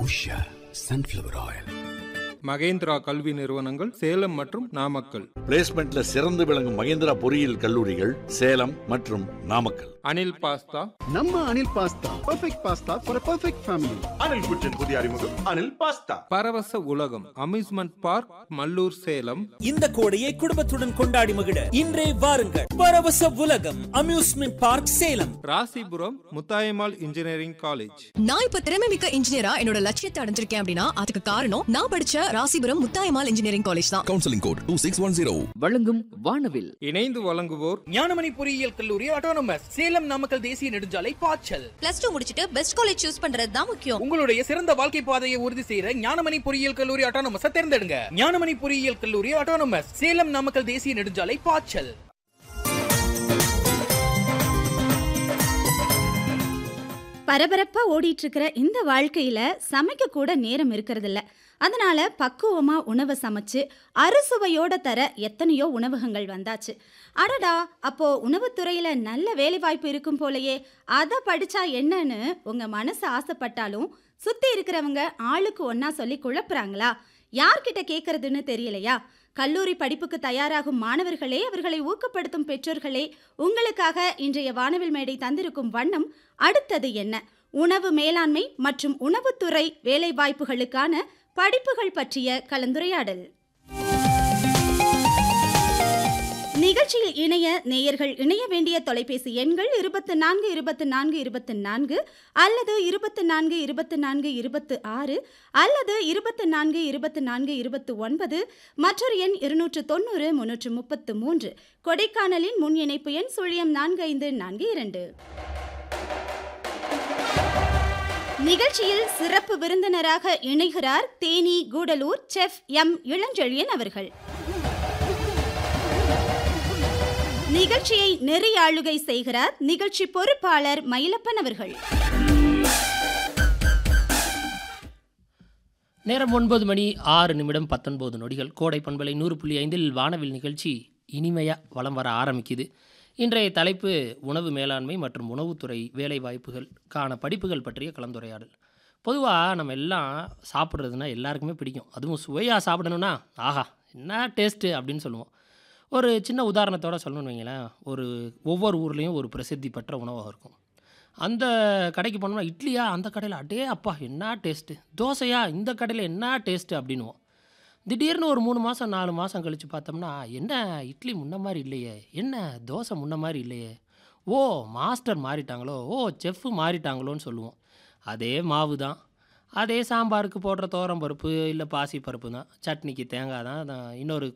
Usha sunflower oil Mahindra கல்வி நிறுவனங்கள் சேலம் மற்றும் நாமக்கல் பிளேஸ்மெண்ட்ல சிறந்து விளங்கும் மகேந்திரா பொறியியல் கல்லூரிகள் சேலம் மற்றும் நாமக்கல் அனில் பாஸ்தா நம்ம Anil pasta perfect pasta for perfect family Anil குச்சின் புதிய அறிமுகம் அனில் பாஸ்தா பரவச உலகம் அம்யூஸ்மெண்ட் பார்க் மல்லூர் சேலம் இந்த கோடையை குடும்பத்துடன் கொண்டாடி மகிழ இன்றே வாருங்கள் பரவச உலகம் amusement park Salem Rasipuram Muthayammal engineering college நான் இப்ப திறமை மிக்க இன்ஜினியரா என்னோட லட்சியத்தை அடைஞ்சிருக்கேன் அப்படின்னா அதுக்கு காரணம் நான் படிச்ச ராசிபுரம் முத்தாயம்மாள் இன்ஜினியரிங் காலேஜ் தான் counselling code two six one zero வழங்கும் வானவில் இணைந்து வழங்குவோர் ஞானமணி பொறியியல் கல்லூரி ஆட்டோனமஸ் சேலம் நாமக்கல் தேசிய நெடுஞ்சாலை பாய்ச்சல் பிளஸ் டூ முடிச்சிட்டு பெஸ்ட் காலேஜ் சூஸ் பண்றது தான் முக்கியம் உங்களுடைய சிறந்த வாழ்க்கை பாதையை உறுதி செய்யற ஞானமணி பொறியியல் கல்லூரி ஆட்டோனமஸ் தேர்ந்தெடுங்க ஞானமணி பொறியியல் கல்லூரி ஆட்டோனமஸ் சேலம் நாமக்கல் தேசிய நெடுஞ்சாலை பாய்ச்சல் பரபரப்பா ஓடிட்டு இருக்கிற இந்த வாழ்க்கையில சமைக்க கூட நேரம் இருக்கிறதில்ல அதனால பக்குவமா உணவை சமைச்சு அறுசுவையோட தர எத்தனையோ உணவகங்கள் வந்தாச்சு அடடா அப்போ உணவுத்துறையில நல்ல வேலைவாய்ப்பு இருக்கும் போலயே அதை படிச்சா என்னன்னு உங்க மனசு ஆசைப்பட்டாலும் சுத்தி இருக்கிறவங்க ஆளுக்கு ஒன்னா சொல்லி குழப்புறாங்களா யார்கிட்ட கேட்கறதுன்னு தெரியலையா கல்லூரி படிப்புக்கு தயாராகும் மாணவர்களே அவர்களை ஊக்கப்படுத்தும் பெற்றோர்களே உங்களுக்காக இன்றைய வானவில் மேடை தந்திருக்கும் வண்ணம் அடுத்தது என்ன உணவு மேலாண்மை மற்றும் உணவுத்துறை வேலைவாய்ப்புகளுக்கான படிப்புகள் பற்றிய கலந்துரையாடல் நிகழ்ச்சியில் இணைய நேயர்கள் இணைய வேண்டிய தொலைபேசி எண்கள் இருபத்து நான்கு இருபத்து நான்கு இருபத்து நான்கு அல்லது இருபத்து நான்கு இருபத்து நான்கு இருபத்து ஆறு அல்லது இருபத்து நான்கு இருபத்து நான்கு இருபத்து ஒன்பது மற்றொரு எண் இருநூற்று தொண்ணூறு முன்னூற்று முப்பத்து மூன்று கொடைக்கானலின் முன் இணைப்பு எண் சுழியம் நான்கு ஐந்து நான்கு இரண்டு நிகழ்ச்சியில் சிறப்பு விருந்தினராக இணைகிறார் தேனி கூடலூர் செஃப் எம் இளஞ்செழியன் அவர்கள் நிகழ்ச்சியை நெறியாளுகை செய்கிறார் நிகழ்ச்சி பொறுப்பாளர் மயிலப்பன் அவர்கள் நேரம் ஒன்பது மணி ஆறு நிமிடம் பத்தொன்பது நொடிகள் கோடை பண்பலை நூறு புள்ளி ஐந்தில் வானவில் நிகழ்ச்சி இனிமையாக வலம் வர ஆரம்பிக்குது இன்றைய தலைப்பு உணவு மேலாண்மை மற்றும் உணவுத்துறை வேலை வாய்ப்புகளுக்கான படிப்புகள் பற்றிய கலந்துரையாடல் பொதுவாக நம்ம எல்லாம் சாப்பிட்றதுனா எல்லாருக்குமே பிடிக்கும் அதுவும் சுவையாக சாப்பிடணும்னா ஆஹா என்ன டேஸ்ட்டு அப்படின்னு சொல்லுவோம் ஒரு சின்ன உதாரணத்தோட சொல்லணும்னு வைங்களேன் ஒரு ஒவ்வொரு ஊர்லேயும் ஒரு பிரசித்தி பெற்ற உணவகம் இருக்கும் அந்த கடைக்கு போனோம்னா இட்லியா அந்த கடையில் அடே அப்பா என்ன டேஸ்ட்டு தோசையா இந்த கடையில் என்ன டேஸ்ட்டு அப்படின்னுவோம் திடீர்னு ஒரு மூணு மாதம் நாலு மாதம் கழித்து பார்த்தோம்னா என்ன இட்லி முன்ன மாதிரி இல்லையே என்ன தோசை முன்ன மாதிரி இல்லையே ஓ மாஸ்டர் மாறிட்டாங்களோ ஓ செஃப்பு மாறிட்டாங்களோன்னு சொல்லுவோம் அதே மாவு தான் அதே சாம்பாருக்கு போடுற தோரம் பருப்பு இல்லை பாசி பருப்பு தான் சட்னிக்கு தேங்காய் தான் அதான் இன்னொரு